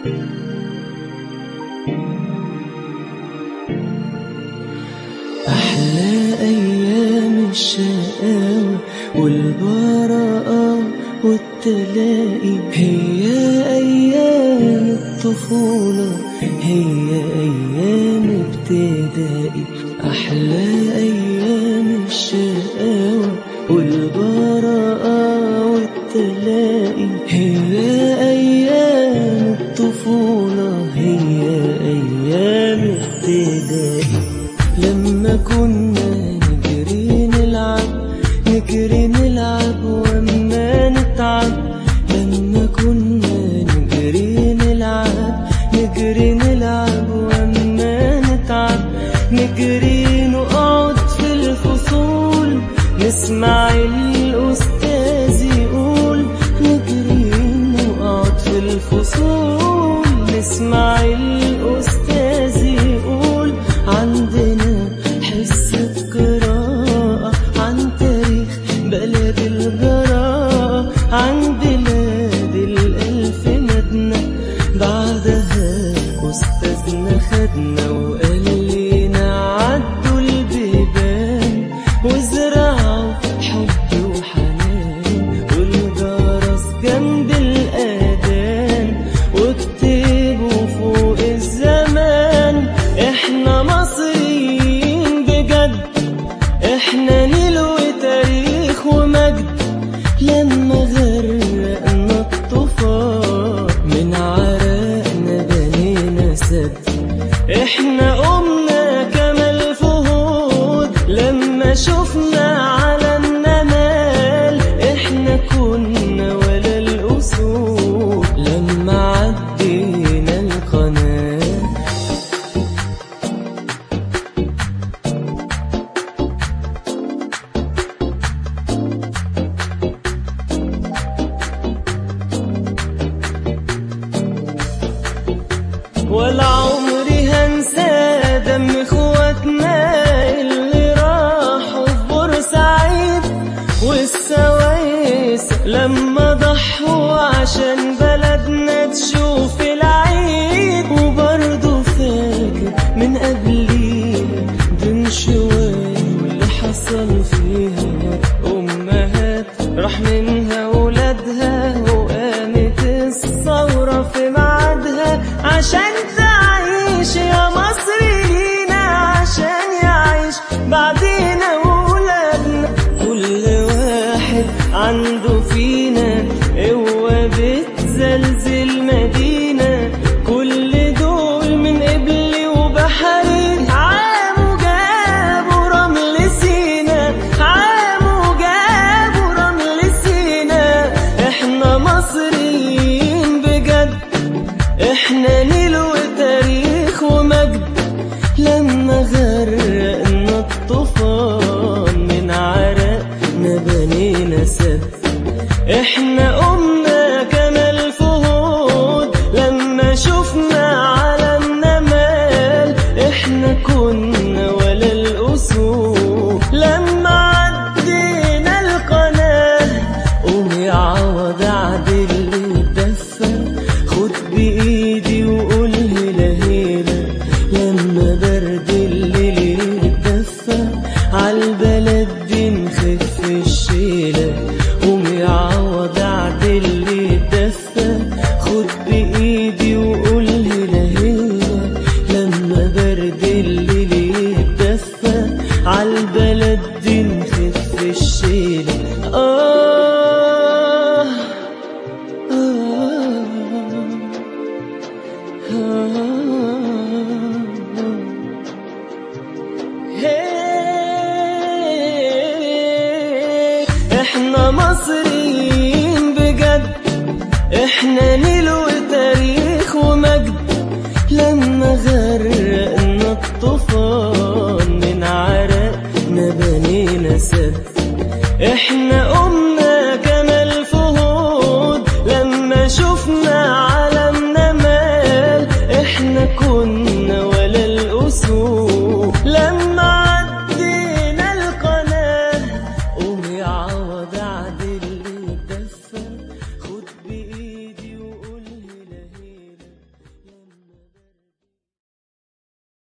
أحلى أيام الشقاوة والبراءة والتلاقي هي أيام الطفولة هي أيام ابتدائي أحلى أيام الشقاوة والبراءة والتلاقي هي أيام الطفولة هي أيام ابتدائي لما كنا نجري نلعب نجري نلعب وما نتعب لما كنا نجري نلعب نجري نلعب وما نتعب نجري نقعد في الفصول نسمع الأستاذ يقول نجري نقعد في الفصول نسمع الأستاذ يقول عندنا حصة قراءة عن تاريخ بلد الجراءة عن بلاد الألف مدنة بعدها أستاذنا خدنا وقال لنا عدوا البيبان وزرعوا حب وحنان والجرس جنب الأذان واكتبوا فوق الزمان احنا مصريين بجد احنا نيل وتاريخ ومجد لما غرقنا الطوفان من عرقنا بنينا سد احنا قمنا كما الفهود لما شفنا على النمال احنا كنا ولا الاسود لما عدينا القناه ولا عمري هنسى دم اخواتنا اللي راحوا في بورسعيد والسوايس لما ضحوا عشان بلدنا تشوف العيد وبرضه فاكر من قبليها دين شوية واللي حصل فيها أمهات راح منها ولادها وقامت الثورة في ميعادها عشان تعيش يا مصر لينا عشان يعيش بعدينا وولادنا كل واحد عنده فينا قوة بتزلزل مدينة كل دول من قبلي وبحري عاموا جابوا رمل سينا عاموا جابوا رمل سينا احنا مصريين بجد احنا نيل وتاريخ ومجد لما غرقنا الطوفان من عرقنا بنينا سد احنا قمنا كما الفهود لما شفنا على النمال احنا كنا ولا الاسود لما عدينا القناه قوم يا عوض عدل الدفة خد بإيدي وقول هلا هلا لما برد الليل يتدفى عالبلد دي نخف الشيلة قوم يا عوض عدل الدفة خد بإيدي وقول هلا هلا لما برد الليل يتدفى عالبلد دي نخف الشيلة آه احنا مصريين بجد احنا نيل وتاريخ ومجد لما غرقنا الطوفان من عرقنا بنينا سد احنا أم